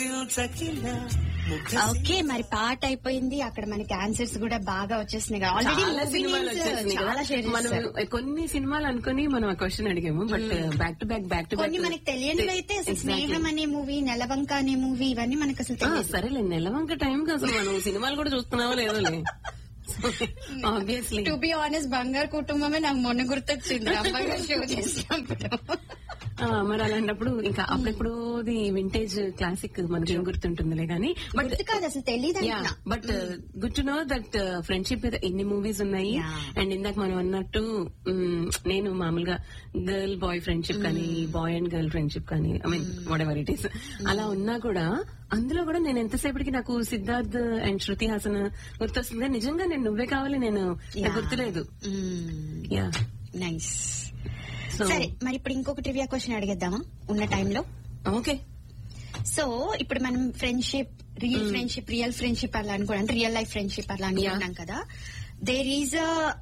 Okay మరి పాట అయిపోయింది అక్కడ మనకి ఆన్సర్స్ కూడా బాగా వచ్చేసినాయి ఆల్రెడీ చాలా సినిమాలు వచ్చేసినాయి కదా. చాలా షేర్ మనం చేస్తారు కొన్ని సినిమాలు అనుకుని మనం ఆ క్వశ్చన్ అడిగాము but back to back back to కొన్ని మనకి తెలియనివి అయితే అసలు స్నేహం అనే మూవీ నెలవంక అనే మూవీ ఇవన్నీ మనకు అసలు తెలియదు సరేలే నెలవంక టైం అసలు మనం సినిమాలు కూడా చూస్తున్నావో లేదో ఆబ్వియస్లీ టు బి ఆనెస్ట్ బంగారు కుటుంబమే నాకు మొన్న గుర్తొచ్చింది అబ్బాయి గారు షో చేసినప్పుడు మరి అలాంటప్పుడు ఇంకా అప్పుడెప్పుడు వింటేజ్ క్లాసిక్ మనకి ఏం గుర్తుంటుందిలే కానీ బట్ గుర్తు కాదు అసలు తెలియదు yeah but good to know that friendship మీద ఎన్ని మూవీస్ ఉన్నాయి Yeah. అండ్ ఇందాక మనం అన్నట్టు మ్, నేను మామూలుగా గర్ల్ బాయ్ ఫ్రెండ్షిప్ కానీ బాయ్ అండ్ గర్ల్ ఫ్రెండ్షిప్ కానీ I mean whatever it is అలా ఉన్నా కూడా అందులో కూడా నేను ఎంతసేపటికి నాకు సిద్ధార్థ్ అండ్ శృతి హాసన్ గుర్తొస్తుంది నిజంగా నేను నువ్వే కావాలి నేను నాకు గుర్తులేదు యా నైస్ సో సరే మరి ఇప్పుడు ఇంకొక ట్రివియా క్వశ్చన్ అడిగేద్దామా ఉన్న టైంలో ఓకే సో ఇప్పుడు మనం friendship real friendship real friendship అలా అనుకోవడం అంటే రియల్ లైఫ్ ఫ్రెండ్షిప్ అలా అనుకున్నాం కదా దేర్ ఈజ్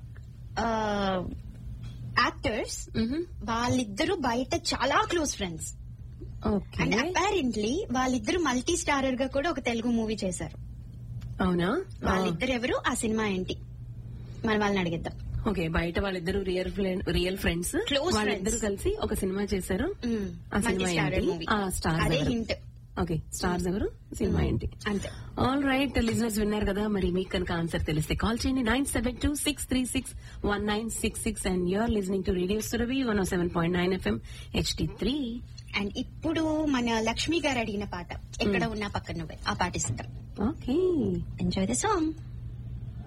యాక్టర్స్ వాళ్ళిద్దరూ బయట చాలా close friends okay and apparently వాళ్ళిద్దరు మల్టీ స్టారర్ గా కూడా ఒక తెలుగు మూవీ చేశారు అవునా వాళ్ళిద్దరు ఎవరు ఆ సినిమా ఏంటి మనం వాళ్ళని అడిగిద్దాం ఓకే బయట వాళ్ళిద్దరు రియల్ రియల్ ఫ్రెండ్స్ Close వాళ్ళిద్దరు friends. కలిసి ఒక సినిమా చేశారు ఆ మల్టీ సినిమా స్టారర్ ఏంటి మూవీ ఆ స్టార్స్ అదే ఎవరు హింట్ ఓకే స్టార్స్ ఎవరు సినిమా ఏంటి అంతే ఆల్ రైట్ లిజనర్స్ విన్నారు కదా మరి మీకు కనుక ఆన్సర్ తెలిస్తే కాల్ చేయండి nine seven two six three six one nine six six and you're listening to radio Suravi one seven point nine FM HD three and ఇప్పుడు మన లక్ష్మి గారు అడిగిన పాట ఎక్కడ ఉన్నా పక్కన నువ్వే ఆ పాటిస్తాం ఓకే ఎంజాయ్ ద సాంగ్